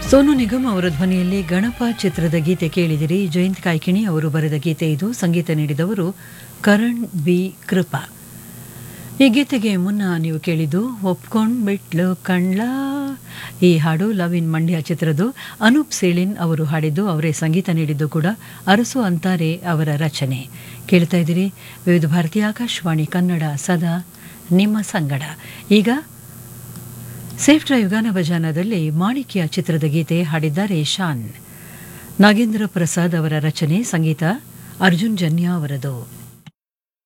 ಸೋನು ನಿಗಮ್ ಅವರ ಧ್ವನಿಯಲ್ಲಿ ಗಣಪ ಚಿತ್ರದ ಗೀತೆ ಕೇಳಿದಿರಿ ಜಯಂತ್ ಕಾಯ್ಕಿಣಿ ಅವರು ಬರೆದ ಗೀತೆ ಇದು ಸಂಗೀತ ನೀಡಿದವರು ಕರಣ್ ಬಿ ಕೃಪಾ ಈ ಗೀತೆಗೆ ಮುನ್ನ ನೀವು ಕೇಳಿದ್ದು ಒಪ್ಕೊಂಡ್ ಬಿಟ್ಲು ಕಣ್ಲ ಈ ಹಾಡು ಲವ್ ಇನ್ ಮಂಡ್ಯ ಚಿತ್ರದ್ದು ಅನೂಪ್ ಸೇಳಿನ್ ಅವರು ಹಾಡಿದ್ದು ಅವರೇ ಸಂಗೀತ ನೀಡಿದ್ದು ಕೂಡ ಅರಸು ಅಂತಾರೆ ಅವರ ರಚನೆ ಕೇಳ್ತಾ ಇದ್ದೀರಿ ವಿವಿಧ ಭಾರತೀಯ ಆಕಾಶವಾಣಿ ಕನ್ನಡ ಸದಾ ನಿಮ್ಮ ಸಂಗಡ ಈಗ ಸೇಫ್ ಡ್ರೈವ್ ಗಾನ ಭಜಾನದಲ್ಲಿ ಮಾಣಿಕ್ಯ ಚಿತ್ರದ ಗೀತೆ ಹಾಡಿದ್ದಾರೆ ಶಾನ್ ನಾಗೇಂದ್ರ ಪ್ರಸಾದ್ ಅವರ ರಚನೆ ಸಂಗೀತ ಅರ್ಜುನ್ ಜನ್ಯ ಅವರದು